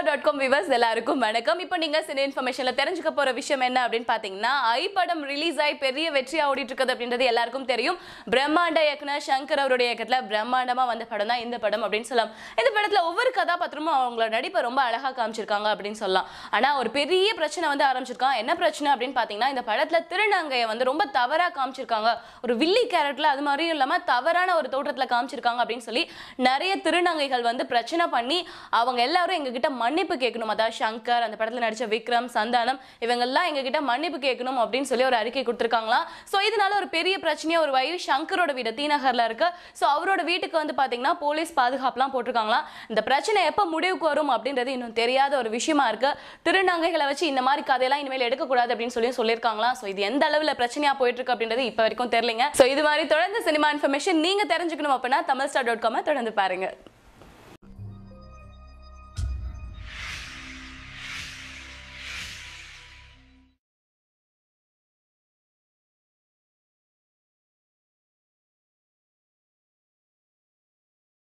dot com viewers எல்லாருக்கும் வணக்கம் இப்போ நீங்க சினி இன்ஃபர்மேஷன்ல தெரிஞ்சுக்க போற விஷயம் என்ன அப்படின்னு பாத்தீங்கன்னா ஐ படம் ரிலீஸ் ஆகி பெரிய வெற்றியா ஓடிட்டு இருக்குது அப்படின்றது எல்லாருக்கும் தெரியும் பிரம்மாண்ட இயக்குனர் சங்கர் அவருடைய இயக்கத்துல பிரம்மாண்டமா வந்த படம் தான் இந்த படம் அப்படின்னு சொல்லலாம் இந்த படத்துல ஒவ்வொரு கதாபாத்திரமும் அவங்களோட நடிப்பை ரொம்ப அழகா காமிச்சிருக்காங்க அப்படின்னு சொல்லலாம் ஆனா ஒரு பெரிய பிரச்சனை வந்து ஆரம்பிச்சிருக்கான் என்ன பிரச்சனை அப்படின்னு பாத்தீங்கன்னா இந்த படத்துல திருநங்கையை வந்து ரொம்ப தவறா காமிச்சிருக்காங்க ஒரு வில்லி கேரக்டர்ல அது மாதிரியும் இல்லாம தவறான ஒரு தோற்றத்துல காமிச்சிருக்காங்க அப்படின்னு சொல்லி நிறைய திருநங்கைகள் வந்து பிரச்சனை பண்ணி அவங்க எல்லாரும் எங்ககிட்ட மன்னிப்பு கேட்கணும் அதாவது சங்கர் அந்த படத்துல நடிச்ச விக்ரம் சந்தானம் இவங்க எல்லாம் எங்ககிட்ட மன்னிப்பு கேட்கணும் அப்படின்னு சொல்லி ஒரு அறிக்கை கொடுத்திருக்காங்களாம் சோ இதனால ஒரு பெரிய பிரச்சனையா ஒரு வயது சங்கரோட வீடு டி நகர்ல இருக்கு சோ அவரோட வீட்டுக்கு வந்து பாத்தீங்கன்னா போலீஸ் பாதுகாப்புலாம் போட்டிருக்காங்களாம் இந்த பிரச்சனை எப்ப முடிவுக்கு வரும் அப்படின்றது இன்னும் தெரியாத ஒரு விஷயமா இருக்கு திருநங்கைகளை வச்சு இந்த மாதிரி கதையெல்லாம் இனிமேல் எடுக்கக்கூடாது அப்படின்னு சொல்லி சொல்லியிருக்காங்களாம் சோ இது எந்த அளவுல பிரச்சனையா போயிட்டு இருக்கு அப்படின்றது இப்ப வரைக்கும் தெரியலங்க சோ இது மாதிரி தொடர்ந்து சினிமா இன்ஃபர்மேஷன் நீங்க தெரிஞ்சுக்கணும் அப்படின்னா தமிழ் ஸ்டார் டாட் காம தொடர்ந்து பாருங்க